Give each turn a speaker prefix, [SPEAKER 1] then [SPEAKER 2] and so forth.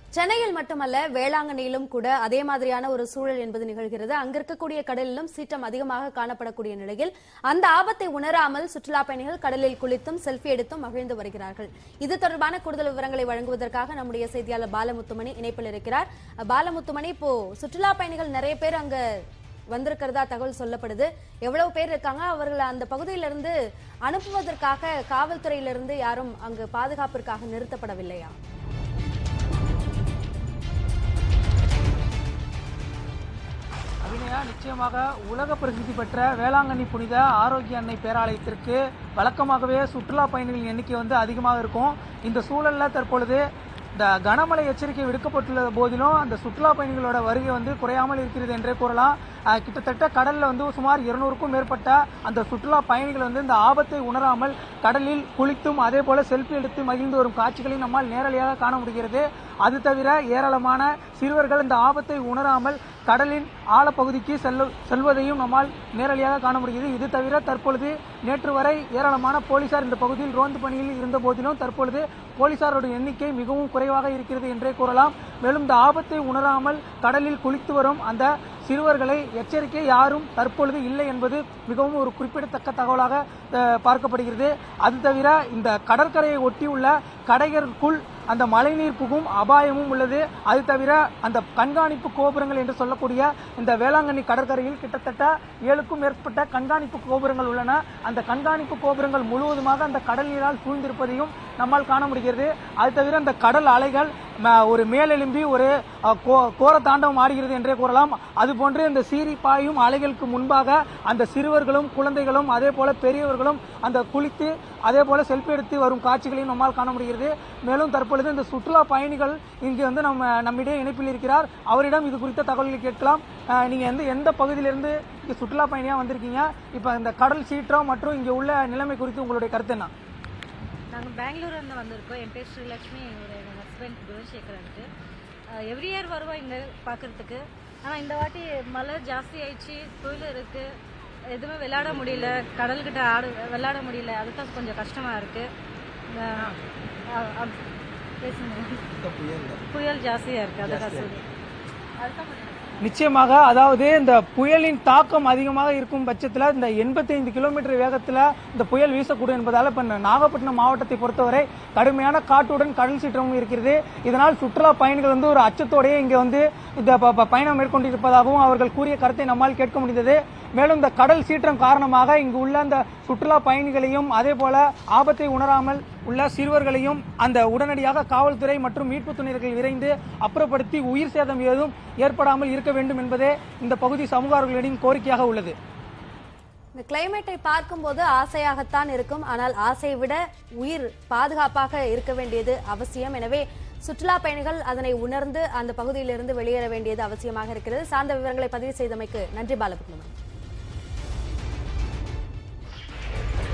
[SPEAKER 1] சென்னையில் மட்டுமல்ல வேளாங்கண்ணியிலும் கூட அதே மாதிரியான ஒரு சூழல் என்பது நிகழ்கிறது அங்க இருக்கக்கூடிய கடலிலும் சீற்றம் அதிகமாக காணப்படக்கூடிய நிலையில் அந்த ஆபத்தை உணராமல் சுற்றுலா பயணிகள் கடலில் குளித்தும் செல்ஃபி எடுத்தும் மகிழ்ந்து வருகிறார்கள் இது தொடர்பான கூடுதல் விவரங்களை வழங்குவதற்காக நம்முடைய செய்தியாளர் பாலமுத்துமணி இணைப்பில் இருக்கிறார் பாலமுத்துமணி இப்போ சுற்றுலா பயணிகள் நிறைய பேர் அங்க வந்திருக்கிறதா தகவல் சொல்லப்படுது எவ்வளவு பேர் இருக்காங்க அவர்களை அந்த பகுதியிலிருந்து அனுப்புவதற்காக காவல்துறையிலிருந்து யாரும் அங்கு பாதுகாப்பிற்காக நிறுத்தப்படவில்லையா
[SPEAKER 2] அபிநயா நிச்சயமாக உலக பிரசித்தி பெற்ற வேளாங்கண்ணி புனித ஆரோக்கிய அன்னை பேராலயத்திற்கு வழக்கமாகவே சுற்றுலா பயணிகளின் எண்ணிக்கை வந்து அதிகமாக இருக்கும் இந்த சூழல்ல தற்பொழுது இந்த கனமழை எச்சரிக்கை விடுக்கப்பட்டுள்ள போதிலும் அந்த சுற்றுலா பயணிகளோட வருகை வந்து குறையாமல் இருக்கிறது என்றே கூறலாம் அஹ், கிட்டத்தட்ட கடல்ல வந்து சுமார் இருநூறுக்கும் மேற்பட்ட அந்த சுற்றுலா பயணிகள் வந்து இந்த ஆபத்தை உணராமல் கடலில் குளித்தும் அதே போல செல்ஃபி எடுத்து மகிழ்ந்து வரும் காட்சிகளையும் நம்மால் நேரடியாக காண முடிகிறது அது தவிர ஏராளமான சிறுவர்கள் இந்த ஆபத்தை உணராமல் கடலின் ஆழப்பகுதிக்கு செல்ல செல்வதையும் நம்மால் நேரடியாக காண முடிகிறது இது தவிர தற்பொழுது நேற்று வரை ஏராளமான போலீசார் இந்த பகுதியில் ரோந்து பணியில் இருந்த போதிலும் தற்பொழுது போலீசாரோட எண்ணிக்கை மிகவும் குறைவாக இருக்கிறது என்றே கூறலாம் மேலும் இந்த ஆபத்தை உணராமல் கடலில் குளித்து வரும் அந்த சிறுவர்களை எச்சரிக்கை யாரும் தற்பொழுது இல்லை என்பது மிகவும் ஒரு குறிப்பிடத்தக்க தகவலாக அஹ், பார்க்கப்படுகிறது அது தவிர இந்த கடற்கரையை ஒட்டியுள்ள கடைகளுக்குள் அந்த மழைநீர் புகும் அபாயமும் உள்ளது அது தவிர அந்த கண்காணிப்பு கோபுரங்கள் என்று சொல்லக்கூடிய இந்த வேளாங்கண்ணி கடற்கரையில் கிட்டத்தட்ட ஏழுக்கும் மேற்பட்ட கண்காணிப்பு கோபுரங்கள் உள்ளன அந்த கண்காணிப்பு கோபுரங்கள் முழுவதுமாக அந்த கடல் நீரால் சூழ்ந்திருப்பதையும் நம்மால் காண முடிகிறது அது தவிர அந்த கடல் அலைகள் ம, ஒரு மேலெலும்பி ஒரு அ, கோ- கோர தாண்டவம் ஆடுகிறது என்றே கூறலாம் அதுபோன்று இந்த சீறி பாயும் அலைகளுக்கு முன்பாக அந்த சிறுவர்களும் குழந்தைகளும் அதே போல பெரியவர்களும் அந்த குளித்து அதே போல செல்ஃபி எடுத்து வரும் காட்சிகளையும் நம்மால் காண முடிகிறது மேலும் தற்பொழுது இந்த சுற்றுலா பயணிகள் இங்கு வந்து நம்ம நம்மிடையே இணைப்பில் இருக்கிறார் அவரிடம் இது குறித்த தகவல்களை கேட்கலாம் அஹ், நீங்க எந்த எந்த பகுதியிலிருந்து இங்க சுற்றுலா பயணியா வந்திருக்கீங்க இப்ப இந்த கடல் சீற்றம் மற்றும் இங்க உள்ள நிலைமை குறித்து உங்களுடைய கருத்து என்ன
[SPEAKER 3] நாங்கள் பெங்களூர்லேருந்து வந்திருக்கோம் என் பேர் ஸ்ரீலக்ஷ்மி என்னோட எங்கள் ஹஸ்பண்ட் குணசேகரன்ட்டு எவ்ரி இயர் வருவோம் இங்கே பார்க்குறதுக்கு ஆனால் இந்த வாட்டி மழை ஜாஸ்தி ஆயிடுச்சு தொழில் இருக்குது எதுவுமே விளையாட முடியல கடல்கிட்ட ஆடு விளையாட முடியல அதுதான் கொஞ்சம் கஷ்டமாக இருக்குது பேசுங்க புயல் ஜாஸ்தியாக இருக்குது அதுதான் சொல்லி அதுதான் கொஞ்சம்
[SPEAKER 2] நிச்சயமாக அதாவது இந்த புயலின் தாக்கம் அதிகமாக இருக்கும் பட்சத்தில் இந்த 85 கிலோமீட்டர் வேகத்தில் இந்த புயல் வீசக்கூடும் என்பதால் இப்போ நாகப்பட்டினம் மாவட்டத்தை பொறுத்தவரை கடுமையான காற்றுடன் கடல் சீற்றமும் இருக்கிறது இதனால் சுற்றுலா பயணிகள் வந்து ஒரு அச்சத்தோடயே இங்கே வந்து இந்த ப- ப- பயணம் மேற்கொண்டிருப்பதாகவும் அவர்கள் கூறிய கருத்தை நம்மால் கேட்க முடிந்தது மேலும் இந்த கடல் சீற்றம் காரணமாக இங்கு உள்ள அந்த சுற்றுலா பயணிகளையும் அதே போல ஆபத்தை உணராமல் உள்ள சிறுவர்களையும் அந்த உடனடியாக காவல்துறை மற்றும் மீட்புத் துறையினர்கள் விரைந்து அப்புறப்படுத்தி உயிர் சேதம் ஏதும் ஏற்படாமல் இருக்க வேண்டும் என்பதே இந்த பகுதி சமூகர்களின் கோரிக்கையாக உள்ளது
[SPEAKER 1] இந்த கிளைமேட்டை பார்க்கும்போது ஆசையாகத்தான் இருக்கும் ஆனால் ஆசையை விட உயிர் பாதுகாப்பாக இருக்க வேண்டியது அவசியம் எனவே சுற்றுலா பயணிகள் அதனை உணர்ந்து அந்த பகுதியிலிருந்து வெளியேற வேண்டியது அவசியமாக இருக்கிறது சார்ந்த விவரங்களை பதிவு செய்தமைக்கு நன்றி பாலகுமார்